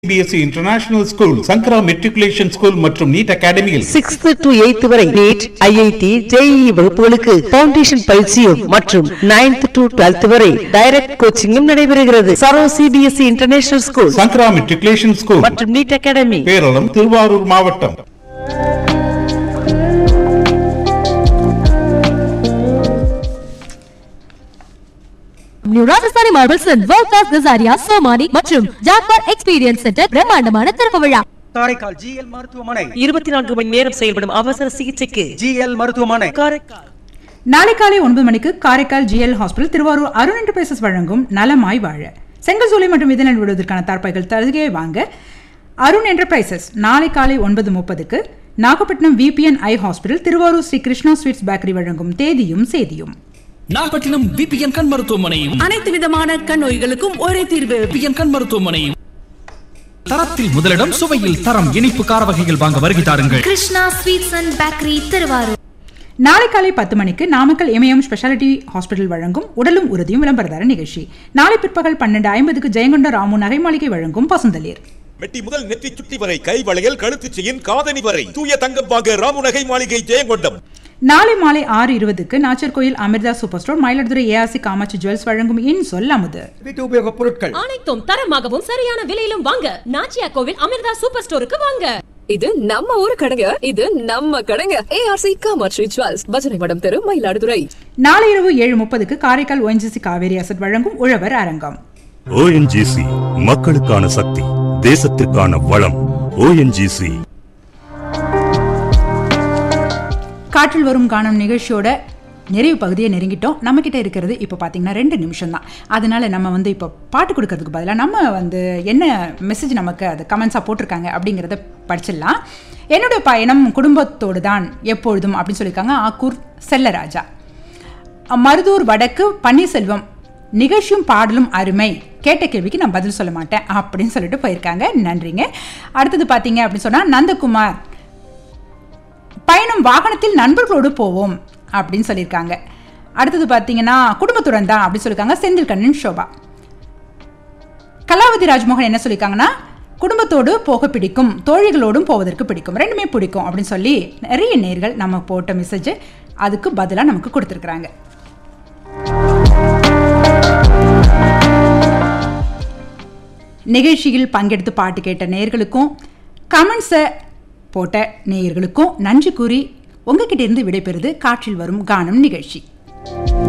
CBSE international school Sankara matriculation school மற்றும் NEET அகாடமியில் sixth to eighth வரை நீட் ஐஐடி ஜேஇ வகுப்புகளுக்கு பவுண்டேஷன் பயிற்சியும் மற்றும் நைன்த் டு டுவெல்த் வரை டைரக்ட் கோச்சிங்கும் நடைபெறுகிறது சரோ CBSE international school Sankara matriculation school மற்றும் நீட் அகாடமி பேரளம் திருவாரூர் மாவட்டம் new Rajasthani marbles world class Kajaria Somany மற்றும் ஜாக்வார் எக்ஸ்பீரியன்ஸ் சென்டர் பிரம்மாண்டமான திறப்பு விழா காரைக்கால் ஜிஎல் மருத்துவமனை இருபத்தி நான்கு மணி நேரம் செயல்படும் அவசர சிகிச்சைக்கு ஜிஎல் மருத்துவமனை காரைக்கால் நாளை காலை ஒன்பது மணிக்கு Karaikal GL hospital Tiruvarur Arun enterprises வழங்கும் நலமாய் வாழ செங்கல் சூளை மற்றும் இதனை விடுவதற்கான தார்ப்பாய்கள் தருகே வாங்க அருண் என்டர்பிரைசஸ் நாளை காலை ஒன்பது முப்பதுக்கு Nagapattinam VPN eye hospital Tiruvarur Sri Krishna sweets bakery வழங்கும் தேதியும் சேதியும் நாகப்பட்டினம் பிபிஎன் கண் மருத்துவமனையும் அனைத்து விதமான கண் நோய்களுக்கும் ஒரே தீர்வு பிபிஎன் கண் மருத்துவமனையும் தரத்தில் முதலிடம் சுவையில் தரம் இனிப்பு கார வகைகள் வாங்க வருகை தாருங்கள் Krishna sweets and bakery Tiruvarur நாளை காலை பத்து மணிக்கு நாமக்கல் எம்ஏஎம் ஸ்பெஷாலிட்டி ஹாஸ்பிட்டல் வழங்கும் உடலும் உறுதியும் விளம்பரதார நிகழ்ச்சி நாளை பிற்பகல் பன்னெண்டு ஐம்பதுக்கு ஜெயங்கொண்ட ராமு நகை மாளிகை வழங்கும் பசுந்தளிர் மெட்டி முதல் நெற்றி சுட்டி வரை கை வளையல் கழுத்து செயின் காதணி வரை தூய தங்கம் வாங்க ராமுநகை மாளிகை ஜெயங்கொண்டம் நாளை மாலை ஆறு இருபதுக்கு Nachiarkoil Amrita super store Mayiladuthurai ARC Kamatchi jewels வழங்கும் இன் சொல் அமுது வீட்டு உபயோகப் பொருட்கள் அனைத்தும் தரமாகவும் சரியான விலையிலும் வாங்க நாச்சியா கோவில் அமிர்தா சூப்பர் ஸ்டோருக்கு வாங்க இது நம்ம ஊரு கடைங்க இது நம்ம கடைங்க ஏஆர்சி காமாட்சி ஜுவல்ஸ் பஜனை மடம் தெரு மயிலாடுதுறை நாளை இரவு ஏழு முப்பதுக்கு காரைக்கால் ONGC காவேரி அசட் வழங்கும் உழவர் அரங்கம் ஓஎன்ஜிசி மக்களுக்கான சக்தி தேசத்திற்கான வளம் ஓஎன்ஜிசி காற்றில் வரும் காணும் நிகழ்ச்சியோட நிறைவு பகுதியை நெருங்கிட்டோம் நம்ம கிட்ட இருக்கிறது இப்போ பார்த்தீங்கன்னா ரெண்டு நிமிஷம் தான் அதனால நம்ம வந்து இப்போ பாட்டு கொடுக்கறதுக்கு பதிலாக நம்ம வந்து என்ன மெசேஜ் நமக்கு அது கமெண்ட்ஸாக போட்டிருக்காங்க அப்படிங்கிறத படிச்சிடலாம் என்னுடைய பயணம் குடும்பத்தோடு தான் எப்பொழுதும் அப்படின்னு சொல்லியிருக்காங்க ஆக்கூர் செல்லராஜா மருதூர் வடக்கு பன்னீர்செல்வம் நிகழ்ச்சியும் பாடலும் அருமை கேட்ட கேள்விக்கு நான் பதில் சொல்ல மாட்டேன் அப்படின்னு சொல்லிட்டு போயிருக்காங்க நன்றிங்க அடுத்தது பார்த்தீங்க அப்படின்னு சொன்னால் நந்தகுமார் பயணம் வாகனத்தில் நண்பர்களோடு போவோம் அப்படின்னு சொல்லியிருக்காங்க அடுத்தது பார்த்தீங்கன்னா குடும்பத்துடன் தான் அப்படின்னு சொல்லியிருக்காங்க செந்தில் கண்ணன் ஷோபா கலாவதி ராஜ்மோகன் என்ன சொல்லியிருக்காங்கன்னா குடும்பத்தோடு போக பிடிக்கும் தோழிகளோடும் போவதற்கு பிடிக்கும் ரெண்டுமே பிடிக்கும் அப்படின்னு சொல்லி நிறைய நேர்கள் நம்ம போட்ட மெசேஜ் அதுக்கு பதிலாக நமக்கு கொடுத்துருக்குறாங்க நிகழ்ச்சியில் பங்கெடுத்து பாட்டு கேட்ட நேயர்களுக்கும் கமெண்ட்ஸை போட்ட நேயர்களுக்கும் நன்றி கூறி உங்ககிட்ட இருந்து விடைபெறுது காற்றில் வரும் கானம் நிகழ்ச்சி